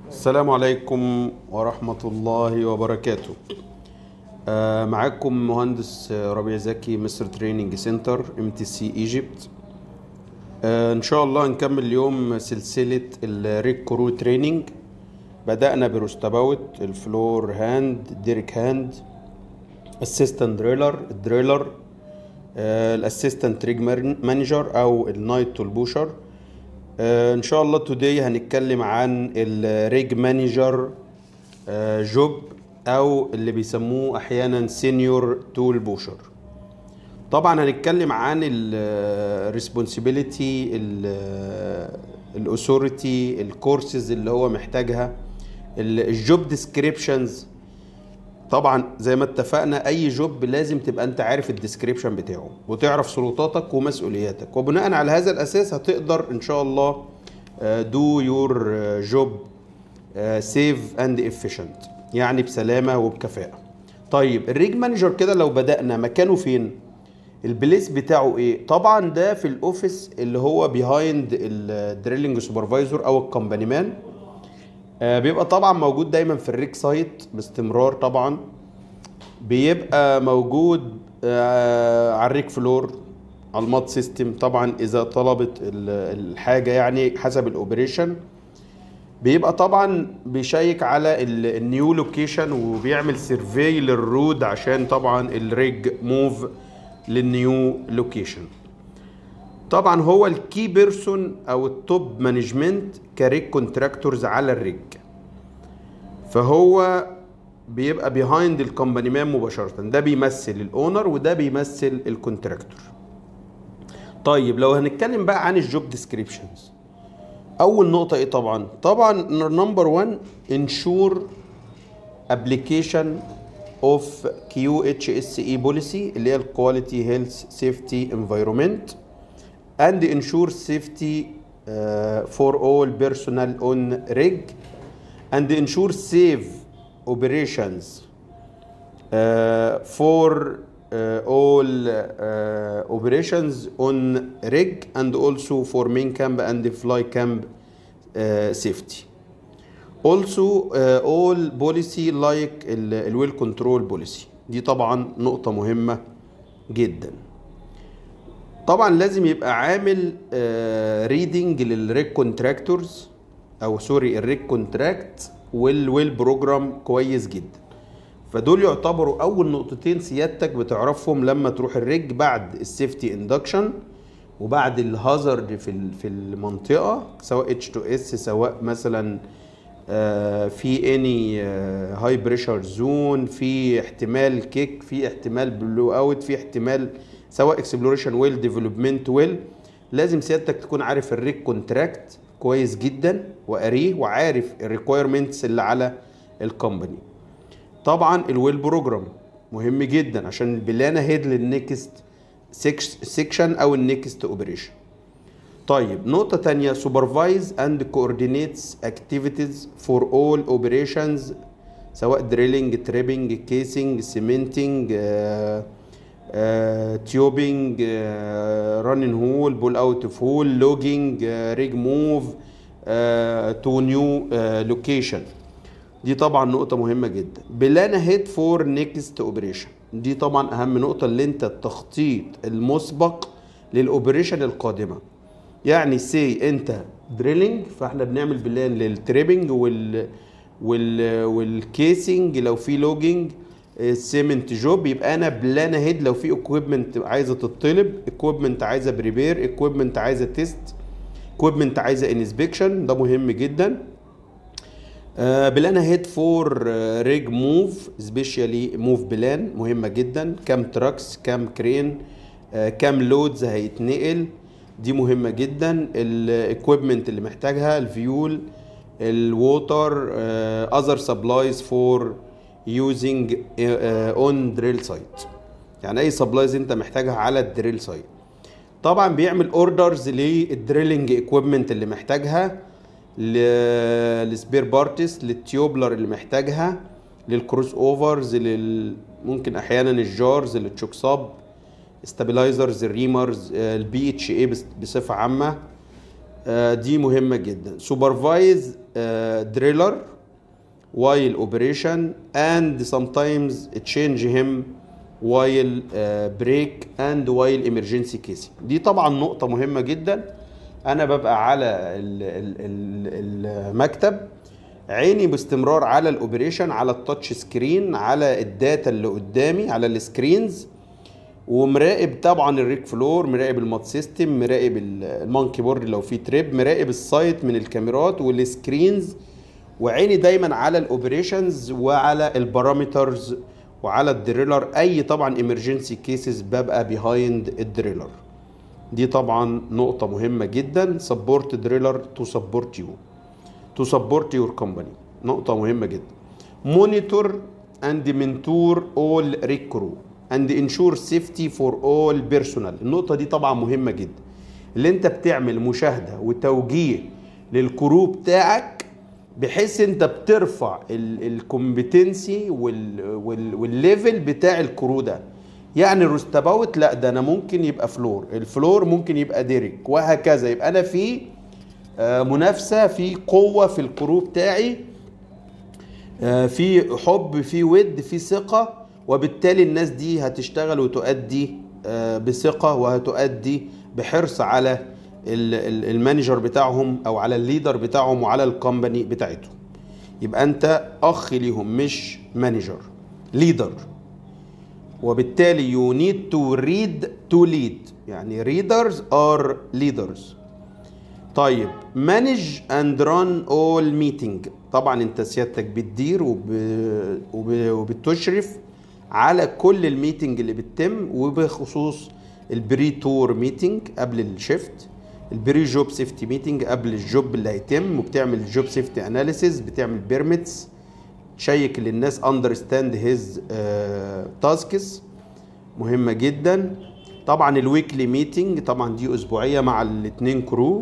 السلام عليكم ورحمة الله وبركاته آه، معاكم مهندس آه، ربيع زكي مصر تريننج سنتر ام تي سي ايجيبت ان شاء الله هنكمل اليوم سلسلة الريك كرو تريننج بدأنا بروستاباوت الفلور هاند ديريك هاند اسيستنت دريلر الدريلر الاسيستنت ريج مانجر او النايت تول بوشر آه، ان شاء الله توداي هنتكلم عن الريج مانجر جوب او اللي بيسموه احيانا سينيور تول بوشر طبعا هنتكلم عن الريسبونسبيلتي الاثوريتي الكورسز اللي هو محتاجها الجوب ديسكريبشنز طبعا زي ما اتفقنا اي جوب لازم تبقى انت عارف الديسكريبشن بتاعه وتعرف سلطاتك ومسؤولياتك وبناء على هذا الاساس هتقدر ان شاء الله دو يور جوب سيف اند افيشنت يعني بسلامه وبكفاءه طيب الريج مانجر كده لو بدانا مكانه فين البليس بتاعه ايه طبعا ده في الاوفيس اللي هو بيهايند الدريلنج سوبرفايزر او الكومباني مان آه، بيبقى طبعا موجود دايما في الريك سايت باستمرار طبعا بيبقى موجود آه، على الريك فلور على المات سيستم طبعا اذا طلبت ال- الحاجه يعني حسب الاوبريشن بيبقى طبعا بيشيك على ال- النيو لوكيشن وبيعمل سيرفي للرود عشان طبعا الريج موف للنيو لوكيشن طبعا هو الكي بيرسون او التوب مانجمنت كريج كونتراكتورز على الريج فهو بيبقى بيهايند الكومباني مان مباشره ده بيمثل الاونر وده بيمثل الكونتراكتور طيب لو هنتكلم بقى عن الجوب ديسكريبشنز اول نقطه ايه طبعا طبعا نمبر 1 انشور ابلكيشن اوف كيو اتش اس اي بوليسي اللي هي الكواليتي هيلث سيفتي انفايرمنت and ensure safety uh, for all personnel on rig and ensure safe operations uh, for uh, all uh, operations on rig and also for main camp and fly camp uh, safety. Also uh, all policy like ال well control policy دي طبعا نقطة مهمة جدا. طبعا لازم يبقى عامل ريدنج للريك كونتراكتورز او سوري الريك كونتراكت والويل بروجرام كويس جدا فدول يعتبروا اول نقطتين سيادتك بتعرفهم لما تروح الريج بعد السيفتي اندكشن وبعد الهازارد في ال- في المنطقه سواء اتش تو اس سواء مثلا آه، في اني هاي بريشر زون في احتمال كيك في احتمال بلو اوت في احتمال سواء اكسبلوريشن ويل ديفلوبمنت ويل لازم سيادتك تكون عارف الريك كونتراكت كويس جدا وقاريه وعارف الريكويرمنتس اللي على الكومباني طبعا الويل بروجرام مهم جدا عشان البلانه هيد للنكست سيكشن او النكست اوبريشن طيب نقطة تانية supervise and coordinates activities for all operations سواء drilling, tripping, casing, cementing, uh, uh, tubing, uh, running hole, pull out of hole, logging, uh, rig move uh, to new uh, location دي طبعا نقطة مهمة جدا بلان هيد فور نيكست اوبريشن دي طبعا أهم نقطة اللي أنت التخطيط المسبق للأوبريشن القادمة يعني سي أنت دريلينج فاحنا بنعمل بلان للتريبنج وال وال والكيسنج لو في لوجينج السيمنت جوب يبقى انا بلان هيد لو في اكويبمنت عايزه تطلب اكويبمنت عايزه بريبير اكويبمنت عايزه تيست اكويبمنت عايزه انسبكشن ده مهم جدا بلان هيد فور ريج موف سبيشالي موف بلان مهمه جدا كام تراكس كام كرين كام لودز هيتنقل دي مهمه جدا الاكويبمنت اللي محتاجها الفيول الووتر اذر سبلايز فور يوزنج اون دريل سايت يعني اي سبلايز انت محتاجها على الدريل سايت طبعا بيعمل اوردرز للدريلنج اكويبمنت اللي محتاجها للسبير بارتس للتيوبلر اللي محتاجها للكروس اوفرز لل ممكن احيانا الجارز للتشوك ساب ستابلايزرز الريمرز البي اتش اي بصفه عامه آه، دي مهمة جدا supervise driller while operation and sometimes change him while break and while emergency casing دي طبعا نقطة مهمة جدا أنا ببقى على ال- ال- ال- المكتب عيني باستمرار على الاوبريشن على التاتش سكرين على الداتا اللي قدامي على السكرينز ومراقب طبعا الريك فلور مراقب المات سيستم مراقب ال- المونكي بورد لو في تريب مراقب السايت من الكاميرات والسكرينز وعيني دايما على الاوبريشنز وعلى البارامترز وعلى الدريلر اي طبعا ايمرجنسي كيسز ببقى بيهايند الدريلر دي طبعا نقطة مهمة جدا سبورت دريلر تو سبورت يو تو سبورت يور كومباني نقطة مهمة جدا مونيتور اند منتور اول ريكرو اند انشور سيفتي فور اول بيرسونال النقطة دي طبعا مهمة جدا اللي انت بتعمل مشاهدة وتوجيه للكرو بتاعك بحيث انت بترفع الكومبتنسي والليفل بتاع الكرو ده يعني الروستاباوت لا ده انا ممكن يبقى فلور الفلور ممكن يبقى ديريك وهكذا يبقى انا في آه، منافسه في قوه في الكرو بتاعي آه، في حب في ود في ثقه وبالتالي الناس دي هتشتغل وتؤدي آه، بثقه وهتؤدي بحرص على ال- ال- المانجر بتاعهم او على الليدر بتاعهم وعلى الكومباني بتاعتهم يبقى انت اخ ليهم مش مانجر ليدر وبالتالي you need to read to lead يعني readers are leaders طيب manage and run all meeting طبعا انت سيادتك بتدير وب... وب... وبتشرف على كل الميتنج اللي بتتم وبخصوص البري تور ميتنج قبل الشيفت البري جوب سيفتي ميتنج قبل الجوب اللي هيتم وبتعمل جوب سيفتي اناليسيز بتعمل بيرميتس تشيك للناس اندرستاند هيز تاسكس مهمه جدا طبعا الويكلي ميتنج طبعا دي اسبوعيه مع الاثنين كرو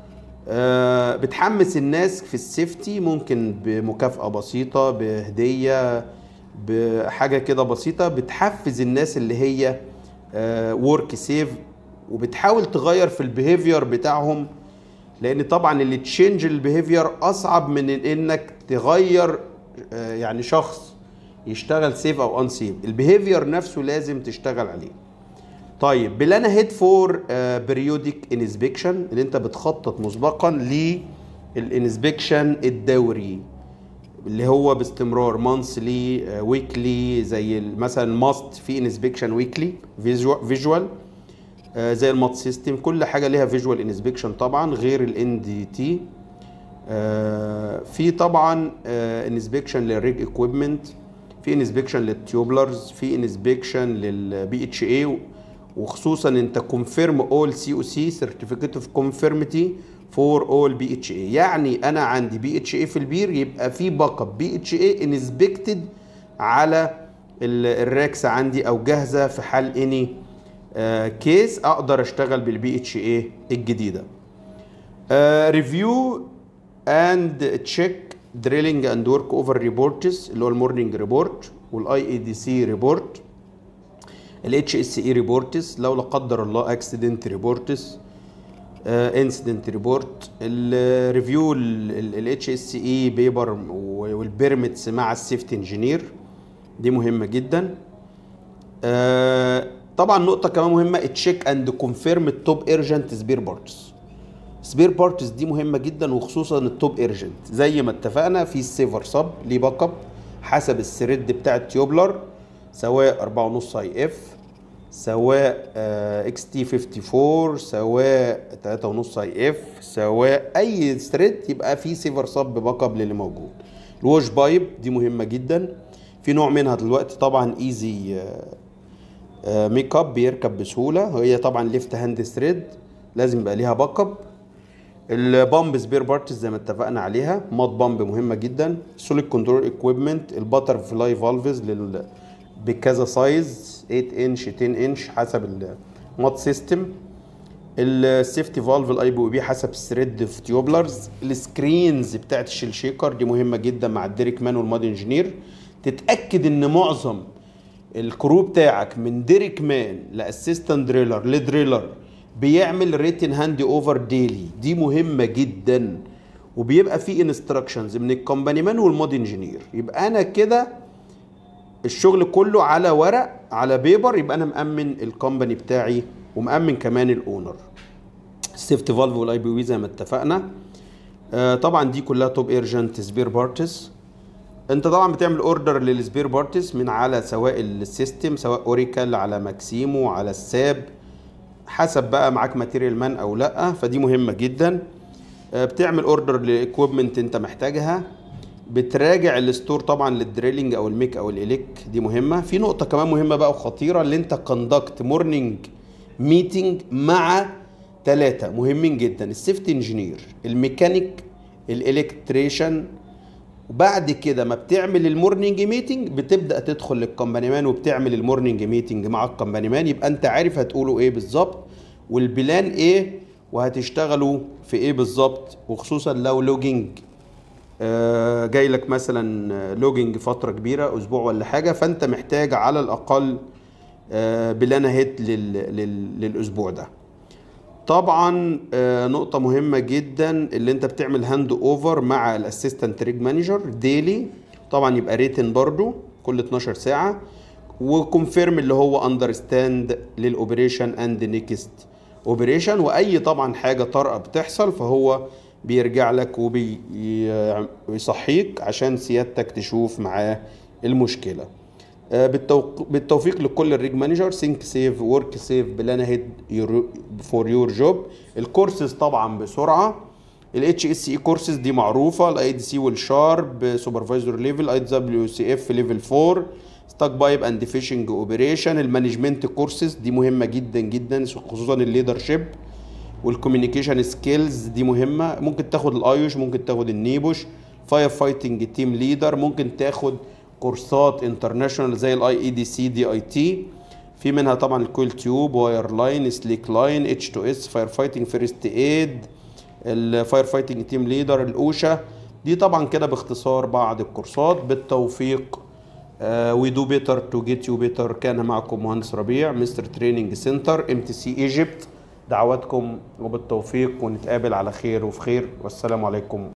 آه، بتحمس الناس في السيفتي ممكن بمكافأة بسيطة بهدية بحاجة كده بسيطة بتحفز الناس اللي هي ورك سيف وبتحاول تغير في البيهيفير بتاعهم لان طبعا اللي تشينج البيهيفير اصعب من انك تغير آه، يعني شخص يشتغل سيف او ان سيف البيهيفير نفسه لازم تشتغل عليه طيب بلانا هيد فور بريودك انسبكشن اللي انت بتخطط مسبقا للانسبكشن الدوري اللي هو باستمرار مانثلي ويكلي زي ال- مثلا ماست في انسبكشن ويكلي فيجوال زي المات سيستم كل حاجه ليها فيجوال انسبكشن طبعا غير الان دي تي في طبعا انسبكشن للريج اكويبمنت في انسبكشن للتيوبلرز في انسبكشن للبي اتش اي وخصوصا انت كونفيرم اول سي او سي سيرتيفيكت اوف كونفيرمتي فور اول بي اتش اي يعني انا عندي بي اتش اي في البير يبقى في باك اب بي اتش اي انسبكتد على ال- الراكس عندي او جاهزه في حال اني كيس اقدر اشتغل بالبي اتش اي الجديده ريفيو اند تشيك دريلينج اند ورك اوفر ريبورتس اللي هو المورنينج ريبورت والاي اي دي سي ريبورت الاتش اس اي ريبورتس لو لا قدر الله اكسيدنت ريبورتس انسيدنت ريبورت الريفيو الاتش اس اي بيبر والبيرمتس مع السيفتي انجينير دي مهمه جدا آه، طبعا نقطه كمان مهمه تشيك اند كونفيرم التوب ايرجنت سبير بارتس سبير بارتس دي مهمه جدا وخصوصا التوب ايرجنت زي ما اتفقنا في السيفر سب ليه باك اب حسب الثريد بتاع التيوبلر سواء 4.5 اي اف سواء اكس تي 54 سواء 3.5 اي اف سواء اي ثريد يبقى في سيفر سب باك اب للي موجود الوش بايب دي مهمه جدا في نوع منها دلوقتي طبعا ايزي ميك اب بيركب بسهوله هي طبعا ليفت هاند ثريد لازم يبقى ليها باك اب البامب سبير بارتس زي ما اتفقنا عليها مات بامب مهمه جدا سوليد كنترول اكويبمنت الباتر فلاي فالفز لل بكذا سايز 8 انش 10 انش حسب المات سيستم السيفتي فالف الاي بي بي حسب الثريد في تيوبلرز السكرينز بتاعت الشيل شيكر دي مهمه جدا مع الديريك مان والماد انجينير تتاكد ان معظم الكرو بتاعك من ديريك مان لاسيستنت دريلر لدريلر بيعمل ريتن هاند اوفر ديلي دي مهمه جدا وبيبقى في انستراكشنز من الكومباني مان والمود انجينير يبقى انا كده الشغل كله على ورق على بيبر يبقى انا مامن الكومباني بتاعي ومامن كمان الاونر السيفت فالف والاي بي وي زي ما اتفقنا آه طبعا دي كلها توب ايرجنت سبير بارتس انت طبعا بتعمل اوردر للسبير بارتس من على سواء السيستم سواء اوريكل على ماكسيمو على الساب حسب بقى معاك ماتيريال مان او لا فدي مهمه جدا آه بتعمل اوردر لايكويبمنت انت محتاجها بتراجع الستور طبعا للدريلينج او الميك او الاليك دي مهمه في نقطه كمان مهمه بقى وخطيره اللي انت كوندكت مورنينج ميتنج مع ثلاثه مهمين جدا السيفتي انجينير الميكانيك الالكتريشن وبعد كده ما بتعمل المورنينج ميتنج بتبدا تدخل للكومباني مان وبتعمل المورنينج ميتنج مع الكومباني مان يبقى انت عارف هتقولوا ايه بالظبط والبلان ايه وهتشتغلوا في ايه بالظبط وخصوصا لو لوجينج آه، جاي لك مثلا لوجينج فتره كبيره اسبوع ولا حاجه فانت محتاج على الاقل آه، بلان هيت للاسبوع ده طبعا آه، نقطه مهمه جدا اللي انت بتعمل هاند اوفر مع الاسيستنت ريج مانجر ديلي طبعا يبقى ريتن برضو كل 12 ساعه وكونفيرم اللي هو اندرستاند للاوبريشن اند نيكست اوبريشن واي طبعا حاجه طارئه بتحصل فهو بيرجع لك وبيصحيك عشان سيادتك تشوف معاه المشكله آه، بالتوق- بالتوفيق لكل الريج مانجر سينك سيف ورك سيف بلان هيد فور يور جوب الكورسز طبعا بسرعه الاتش اس اي كورسز دي معروفه الاي دي سي والشارب سوبرفايزر ليفل اي دبليو سي اف ليفل 4 ستاك بايب اند فيشنج اوبريشن المانجمنت كورسز دي مهمه جدا جدا خصوصا الليدرشيب والكوميونيكيشن سكيلز دي مهمه ممكن تاخد الايوش ممكن تاخد النيبوش فاير فايتنج تيم ليدر ممكن تاخد كورسات انترناشونال زي الاي اي دي سي دي اي تي في منها طبعا الكويل تيوب واير لاين سليك لاين اتش تو اس فاير فايتنج فيرست ايد الفاير فايتنج تيم ليدر الاوشا دي طبعا كده باختصار بعض الكورسات بالتوفيق وي دو بيتر تو جيت يو بيتر كان معكم مهندس ربيع مستر تريننج سنتر ام تي سي ايجيبت دعواتكم وبالتوفيق ونتقابل على خير وفي خير والسلام عليكم